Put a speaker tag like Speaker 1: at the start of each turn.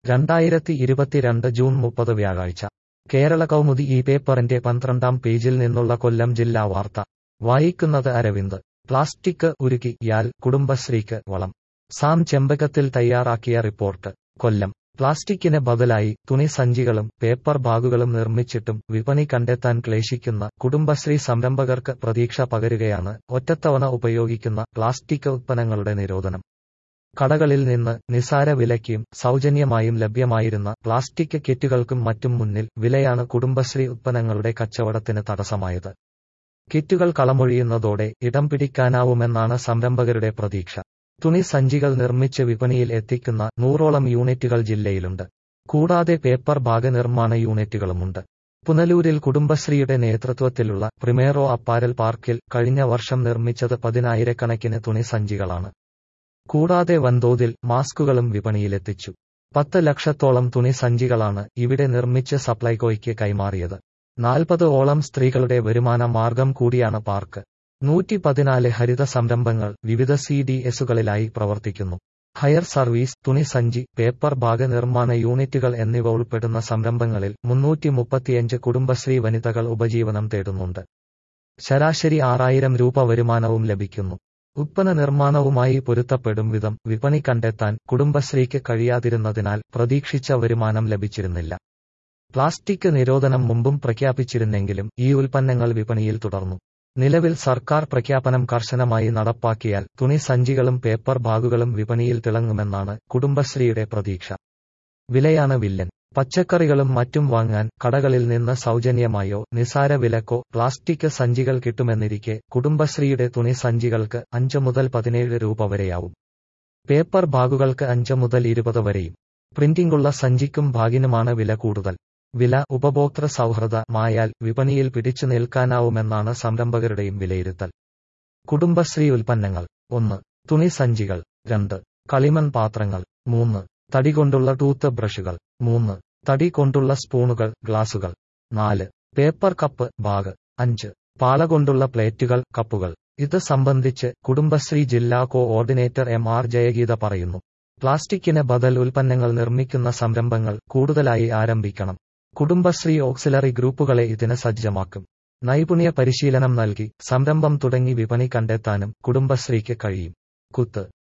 Speaker 1: രണ്ടായിരത്തി ഇരുപത്തിരണ്ട് ജൂൺ മുപ്പത് വ്യാഴാഴ്ച കേരള കൗമുദി ഈ പേപ്പറിന്റെ പന്ത്രണ്ടാം പേജിൽ നിന്നുള്ള കൊല്ലം ജില്ലാ വാർത്ത വായിക്കുന്നത് അരവിന്ദ് പ്ലാസ്റ്റിക് ഉരുക്കി യാൽ കുടുംബശ്രീക്ക് വളം സാം ചെമ്പകത്തിൽ തയ്യാറാക്കിയ റിപ്പോർട്ട് കൊല്ലം പ്ലാസ്റ്റിക്കിന് ബദലായി തുണി സഞ്ചികളും പേപ്പർ ബാഗുകളും നിർമ്മിച്ചിട്ടും വിപണി കണ്ടെത്താൻ ക്ലേശിക്കുന്ന കുടുംബശ്രീ സംരംഭകർക്ക് പ്രതീക്ഷ പകരുകയാണ് ഒറ്റത്തവണ ഉപയോഗിക്കുന്ന പ്ലാസ്റ്റിക് ഉത്പന്നങ്ങളുടെ നിരോധനം കടകളിൽ നിന്ന് നിസാര വിലയ്ക്കും സൗജന്യമായും ലഭ്യമായിരുന്ന പ്ലാസ്റ്റിക് കിറ്റുകൾക്കും മറ്റും മുന്നിൽ വിലയാണ് കുടുംബശ്രീ ഉത്പന്നങ്ങളുടെ കച്ചവടത്തിന് തടസ്സമായത് കിറ്റുകൾ കളമൊഴിയുന്നതോടെ ഇടം പിടിക്കാനാവുമെന്നാണ് സംരംഭകരുടെ പ്രതീക്ഷ തുണി സഞ്ചികൾ നിർമ്മിച്ച് വിപണിയിൽ എത്തിക്കുന്ന നൂറോളം യൂണിറ്റുകൾ ജില്ലയിലുണ്ട് കൂടാതെ പേപ്പർ ബാഗ് നിർമ്മാണ യൂണിറ്റുകളുമുണ്ട് പുനലൂരിൽ കുടുംബശ്രീയുടെ നേതൃത്വത്തിലുള്ള പ്രിമേറോ അപ്പാരൽ പാർക്കിൽ കഴിഞ്ഞ വർഷം നിർമ്മിച്ചത് പതിനായിരക്കണക്കിന് തുണി സഞ്ചികളാണ് കൂടാതെ വൻതോതിൽ മാസ്കുകളും വിപണിയിലെത്തിച്ചു പത്ത് ലക്ഷത്തോളം തുണി സഞ്ചികളാണ് ഇവിടെ നിർമ്മിച്ച് സപ്ലൈകോയ്ക്ക് കൈമാറിയത് നാൽപ്പത് ഓളം സ്ത്രീകളുടെ വരുമാന മാർഗം കൂടിയാണ് പാർക്ക് നൂറ്റി പതിനാല് ഹരിത സംരംഭങ്ങൾ വിവിധ സി ഡി എസുകളിലായി പ്രവർത്തിക്കുന്നു ഹയർ സർവീസ് തുണി സഞ്ചി പേപ്പർ ബാഗ് നിർമ്മാണ യൂണിറ്റുകൾ എന്നിവ ഉൾപ്പെടുന്ന സംരംഭങ്ങളിൽ മുന്നൂറ്റി മുപ്പത്തിയഞ്ച് കുടുംബശ്രീ വനിതകൾ ഉപജീവനം തേടുന്നുണ്ട് ശരാശരി ആറായിരം രൂപ വരുമാനവും ലഭിക്കുന്നു ഉത്പന്ന നിർമ്മാണവുമായി പൊരുത്തപ്പെടും വിധം വിപണി കണ്ടെത്താൻ കുടുംബശ്രീക്ക് കഴിയാതിരുന്നതിനാൽ പ്രതീക്ഷിച്ച വരുമാനം ലഭിച്ചിരുന്നില്ല പ്ലാസ്റ്റിക് നിരോധനം മുമ്പും പ്രഖ്യാപിച്ചിരുന്നെങ്കിലും ഈ ഉൽപ്പന്നങ്ങൾ വിപണിയിൽ തുടർന്നു നിലവിൽ സർക്കാർ പ്രഖ്യാപനം കർശനമായി നടപ്പാക്കിയാൽ തുണി സഞ്ചികളും പേപ്പർ ബാഗുകളും വിപണിയിൽ തിളങ്ങുമെന്നാണ് കുടുംബശ്രീയുടെ പ്രതീക്ഷ വിലയാണ് വില്ലൻ പച്ചക്കറികളും മറ്റും വാങ്ങാൻ കടകളിൽ നിന്ന് സൗജന്യമായോ നിസാര വിലക്കോ പ്ലാസ്റ്റിക് സഞ്ചികൾ കിട്ടുമെന്നിരിക്കെ കുടുംബശ്രീയുടെ തുണി സഞ്ചികൾക്ക് അഞ്ച് മുതൽ പതിനേഴ് രൂപ വരെയാവും പേപ്പർ ബാഗുകൾക്ക് അഞ്ച് മുതൽ ഇരുപത് വരെയും പ്രിന്റിംഗുള്ള സഞ്ചിക്കും ബാഗിനുമാണ് വില കൂടുതൽ വില ഉപഭോക്തൃ സൗഹൃദമായാൽ വിപണിയിൽ പിടിച്ചു നിൽക്കാനാവുമെന്നാണ് സംരംഭകരുടെയും വിലയിരുത്തൽ കുടുംബശ്രീ ഉൽപ്പന്നങ്ങൾ ഒന്ന് തുണി സഞ്ചികൾ രണ്ട് കളിമൺ പാത്രങ്ങൾ മൂന്ന് തടി കൊണ്ടുള്ള ടൂത്ത് ബ്രഷുകൾ മൂന്ന് തടി കൊണ്ടുള്ള സ്പൂണുകൾ ഗ്ലാസുകൾ നാല് പേപ്പർ കപ്പ് ബാഗ് അഞ്ച് പാള കൊണ്ടുള്ള പ്ലേറ്റുകൾ കപ്പുകൾ ഇത് സംബന്ധിച്ച് കുടുംബശ്രീ ജില്ലാ കോഓർഡിനേറ്റർ എം ആർ ജയഗീത പറയുന്നു പ്ലാസ്റ്റിക്കിന് ബദൽ ഉൽപ്പന്നങ്ങൾ നിർമ്മിക്കുന്ന സംരംഭങ്ങൾ കൂടുതലായി ആരംഭിക്കണം കുടുംബശ്രീ ഓക്സിലറി ഗ്രൂപ്പുകളെ ഇതിന് സജ്ജമാക്കും നൈപുണ്യ പരിശീലനം നൽകി സംരംഭം തുടങ്ങി വിപണി കണ്ടെത്താനും കുടുംബശ്രീക്ക് കഴിയും കുത്ത്